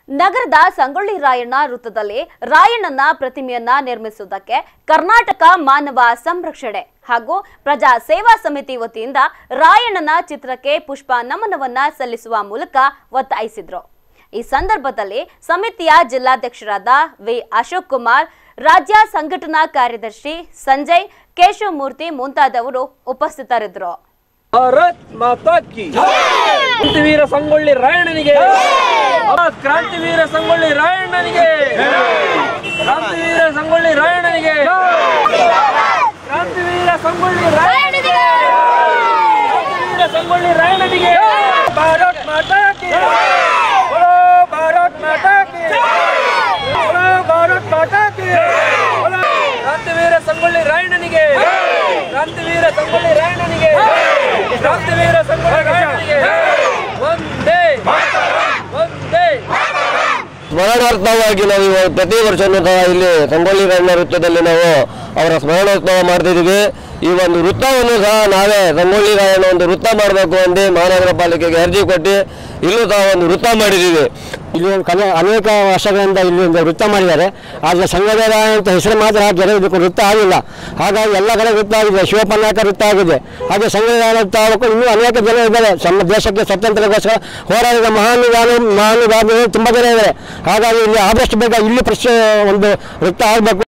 ನಗರದ ಸಂಗೊಳ್ಳಿ ರಾಯಣ್ಣ ವೃತ್ತದಲ್ಲಿ ರಾಯಣ್ಣನ ಪ್ರತಿಮೆಯನ್ನ ನಿರ್ಮಿಸುವುದಕ್ಕೆ ಕರ್ನಾಟಕ ಮಾನವ ಸಂರಕ್ಷಣೆ ಹಾಗೂ ಪ್ರಜಾ ಸೇವಾ ಸಮಿತಿ ವತಿಯಿಂದ ರಾಯಣ್ಣನ ಚಿತ್ರಕ್ಕೆ ಪುಷ್ಪ ನಮನವನ್ನ ಸಲ್ಲಿಸುವ ಮೂಲಕ ಒತ್ತಾಯಿಸಿದ್ರು ಈ ಸಂದರ್ಭದಲ್ಲಿ ಸಮಿತಿಯ ಜಿಲ್ಲಾಧ್ಯಕ್ಷರಾದ ವಿ ಅಶೋಕ್ ಕುಮಾರ್ ರಾಜ್ಯ ಸಂಘಟನಾ ಕಾರ್ಯದರ್ಶಿ ಸಂಜಯ್ ಕೇಶವಮೂರ್ತಿ ಮುಂತಾದವರು ಉಪಸ್ಥಿತರಿದ್ದರು ಭಾರತ್ ಮಾತಾ ಕಿ ಕ್ರಾಂತಿವೀರ ಸಂಗೊಳ್ಳಿ ರಾಯಣ್ಣನಿಗೆ ಕ್ರಾಂತಿವೀರ ಸಂಗೊಳ್ಳಿ ರಾಯಣ್ಣನಿಗೆ ಕ್ರಾಂತಿವೀರ ಸಂಗೊಳ್ಳಿ ರಾಯಣ್ಣನಿಗೆ ಕ್ರಾಂತಿವೀರ ಸಂಗೊಳ್ಳಿ ರಾಯಣ್ಣನಿಗೆ ಕ್ರಾಂತಿವೀರ ಸಂಗೊಳ್ಳಿ ರಾಯಣ್ಣನಿಗೆ ಭಾರತ್ ಮಾತಾ ಕಿ बोलो ಭಾರತ್ ಮಾತಾ ಕಿ बोलो ಭಾರತ್ ಮಾತಾ ಕಿ बोलो ಕ್ರಾಂತಿವೀರ ಸಂಗೊಳ್ಳಿ ರಾಯಣ್ಣನಿಗೆ ಕ್ರಾಂತಿವೀರ ಸಂಗೊಳ್ಳಿ ರಾಯಣ್ಣನಿಗೆ ಕ್ರಾಂತಿವೀರ ಸಂಗೊಳ್ಳಿ ರಾಯಣ್ಣನಿಗೆ ಒಂದೇ ಒಂದೇ ಸ್ಮರಣಾರ್ಥವಾಗಿ ನಾವು ಇವಾಗ ಪ್ರತಿ ವರ್ಷನೂ ಸಹ ಇಲ್ಲಿ ಸಂಗೊಳ್ಳಿ ರಾಯಣ್ಣ ವೃತ್ತದಲ್ಲಿ ನಾವು ಅವರ ಸ್ಮರಣೋತ್ಸವ ಮಾಡ್ತಿದ್ದೀವಿ ಈ ಒಂದು ವೃತ್ತವನ್ನು ಸಹ ನಾವೇ ಸಂಗೊಳ್ಳಿ ರಾಯಣ್ಣ ಒಂದು ವೃತ್ತ ಮಾಡಬೇಕು ಅಂದು ಮಹಾನಗರ ಪಾಲಿಕೆಗೆ ಅರ್ಜಿ ಕೊಟ್ಟು ಇಲ್ಲೂ ಸಹ ಒಂದು ವೃತ್ತ ಮಾಡಿದ್ದೀವಿ ಇಲ್ಲಿ ಒಂದು ಕಲೆ ಅನೇಕ ವರ್ಷಗಳಿಂದ ಇಲ್ಲಿ ಒಂದು ವೃತ್ತ ಮಾಡಿದ್ದಾರೆ ಆದರೆ ಸಂಗೊಳ್ಳಿ ಅಂತ ಹೆಸರು ಮಾತ್ರ ಜನ ಇದಕ್ಕೆ ವೃತ್ತ ಆಗಿಲ್ಲ ಹಾಗಾಗಿ ಎಲ್ಲ ಕಡೆ ವೃತ್ತ ಆಗಿದೆ ಶಿವಪನ್ನಾಕ ವೃತ್ತ ಆಗಿದೆ ಹಾಗೆ ಸಂಗೊಳ್ಳಿ ವೃತ್ತ ಆಗಬೇಕು ಇನ್ನೂ ಅನೇಕ ಜನ ಇದ್ದಾರೆ ನಮ್ಮ ದೇಶಕ್ಕೆ ಸ್ವಾತಂತ್ರ್ಯಕ್ಕೋಸ್ಕರ ಹೋರಾಡಿದ ಮಹಾನುಭಾವ ಮಹಾನುಭಾವರು ತುಂಬ ಜನ ಇದ್ದಾರೆ ಹಾಗಾಗಿ ಇಲ್ಲಿ ಆದಷ್ಟು ಬೇಗ ಇಲ್ಲಿ ಪ್ರಶ್ನೆ ಒಂದು ವೃತ್ತ ಆಗಬೇಕು